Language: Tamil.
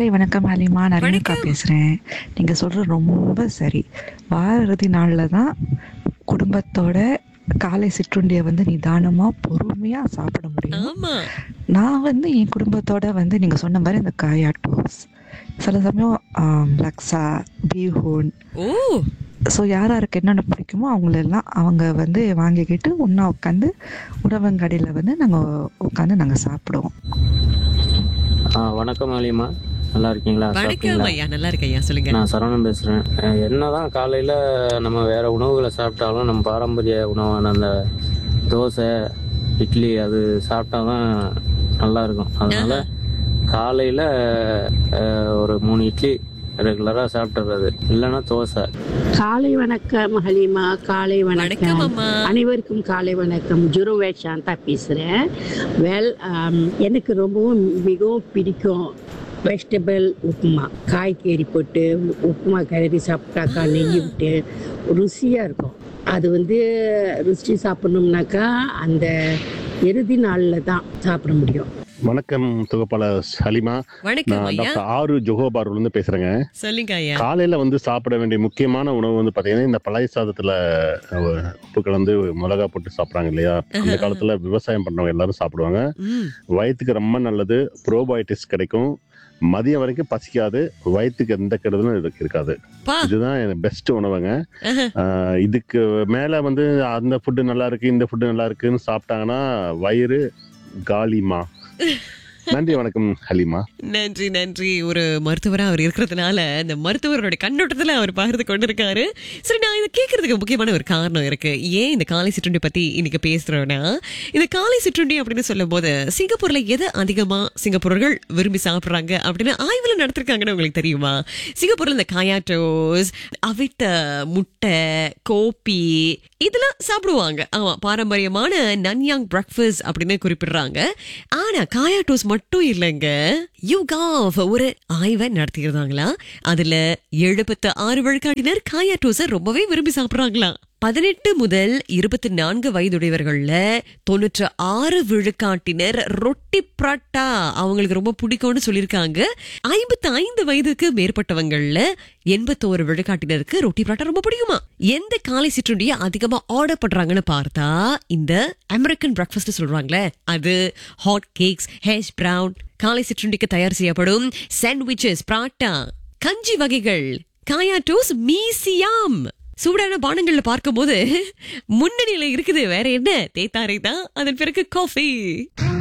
காலை வணக்கம் ஹலிமா நரேனுக்கா பேசுறேன் நீங்க சொல்றது ரொம்ப சரி வார இறுதி நாள்ல தான் குடும்பத்தோட காலை சிற்றுண்டியை வந்து நிதானமா பொறுமையா சாப்பிட முடியும் ஆமா நான் வந்து என் குடும்பத்தோட வந்து நீங்க சொன்ன மாதிரி இந்த காயா டோஸ் சில சமயம் ஆம், லக்ஸா பீஹூன் ஓ ஸோ யார் யாருக்கு என்னென்ன பிடிக்குமோ அவங்களெல்லாம் அவங்க வந்து வாங்கிக்கிட்டு ஒன்றா உட்காந்து உணவங்கடையில் வந்து நாங்கள் உட்காந்து நாங்கள் சாப்பிடுவோம் ஆ வணக்கம் அலிமா நல்லா இருக்கீங்களா வணக்கம் சாப்பிட்டீங்களா ஐயா நல்லா இருக்கு ஐயா சொல்லுங்க நான் சரவணன் பேசுகிறேன் என்னதான் காலையில் நம்ம வேற உணவுகளை சாப்பிட்டாலும் நம்ம பாரம்பரிய உணவான அந்த தோசை இட்லி அது சாப்பிட்டா தான் நல்லா இருக்கும் அதனால காலையில் ஒரு மூணு இட்லி ரெகுலராக சாப்பிட்டுறது இல்லைன்னா தோசை காலை வணக்கம் ஹலிமா காலை வணக்கம் வணக்கம் அம்மா அனைவருக்கும் காலை வணக்கம் ஜுருவே சாந்தா பேசுகிறேன் வெல் எனக்கு ரொம்பவும் மிகவும் பிடிக்கும் வெஜிடபிள் உப்புமா காய்கறி போட்டு உப்புமா கிளறி சாப்பிட்டாக்கா நெய் விட்டு ருசியாக இருக்கும் அது வந்து ருசி சாப்பிடணும்னாக்கா அந்த இறுதி நாளில் தான் சாப்பிட முடியும் வணக்கம் தொகுப்பாளர் ஹலிமா வணக்கம் நான் ஐயா டாக்டர் ஆறு ஜொஹோபார்ல இருந்து பேசுறேங்க சொல்லுங்க ஐயா காலையில வந்து சாப்பிட வேண்டிய முக்கியமான உணவு வந்து பாத்தீங்கன்னா இந்த பழைய சாதத்துல அஹ், உப்பு கலந்து மிளகா போட்டு சாப்பிடுறாங்க இல்லையா அந்த காலத்துல விவசாயம் பண்றவங்க எல்லாரும் சாப்பிடுவாங்க ம் வயிற்றுக்கு ரொம்ப நல்லது ப்ரோபயோட்டிக்ஸ் கிடைக்கும் மதியம் வரைக்கும் பசிக்காது வயிற்றுக்கு எந்த கெடுதலும் இருக்கு- இருக்காது பா இதுதான் பெஸ்ட் உணவுங்க ஆஹா. ஆஹ் இதுக்கு மேல வந்து அந்த ஃபுட்டு நல்லா இருக்கு இந்த ஃபுட்டு நல்லா இருக்குன்னு சாப்பிட்டாங்கன்னா வயிறு காலிமா நன்றி வணக்கம் ஹலிமா நன்றி நன்றி ஒரு மருத்துவரா அவர் இருக்கிறதுனால இந்த மருத்துவரோட கண்ணோட்டத்துல அவர் பகிர்ந்து கொண்டிருக்காரு சரி நான் இதை கேட்கறதுக்கு முக்கியமான ஒரு காரணம் இருக்கு ஏன் இந்த காலை சிற்றுண்டி பத்தி இன்னைக்கு பேசுறோம்னா இந்த காலை சிற்றுண்டி அப்படின்னு சொல்லும் போது சிங்கப்பூர்ல எதை அதிகமா சிங்கப்பூரர்கள் விரும்பி சாப்பிடுறாங்க அப்படின்னு ஆய்வுல நடத்திருக்காங்கன்னு உங்களுக்கு தெரியுமா சிங்கப்பூர்ல இந்த காயாட்டோஸ் அவித்த முட்டை கோப்பி இதெல்லாம் சாப்பிடுவாங்க ஆமா பாரம்பரியமான நன்யாங் பிரேக்ஃபாஸ்ட் அப்படின்னு குறிப்பிடுறாங்க ஆனா காயா டோஸ் மட்டும் இல்லைங்க யூகாஃப் ஒரு ஆய்வை நடத்தியிருந்தாங்களா அதுல எழுபத்து ஆறு விழுக்காட்டினர் காயா டோஸை ரொம்பவே விரும்பி சாப்பிடுறாங்களாம் பதினெட்டு முதல் இருபத்தி நான்கு வயதுடையவர்கள்ல தொண்ணூற்று ஆறு விழுக்காட்டினர் ரொட்டி பராட்டா அவங்களுக்கு ரொம்ப பிடிக்கும்னு சொல்லியிருக்காங்க ஐம்பத்தி ஐந்து வயதுக்கு மேற்பட்டவங்கள்ல எண்பத்தோரு விழுக்காட்டினருக்கு ரொட்டி பராட்டா ரொம்ப பிடிக்குமா எந்த காலை சிற்றுண்டியை அதிகமா ஆர்டர் பண்றாங்கன்னு பார்த்தா இந்த அமெரிக்கன் பிரேக்ஃபாஸ்ட் சொல்றாங்களே அது ஹாட் கேக்ஸ் ஹேஷ் பிரவுன் காலை சிற்றுண்டிக்கு தயார் செய்யப்படும் சாண்ட்விச்சஸ் பராட்டா கஞ்சி வகைகள் காயா டோஸ் மீசியாம் சூடான பானங்கள்ல பார்க்கும்போது முன்னணியில இருக்குது வேற என்ன தேத்தாரை தான் அதன் பிறகு காஃபி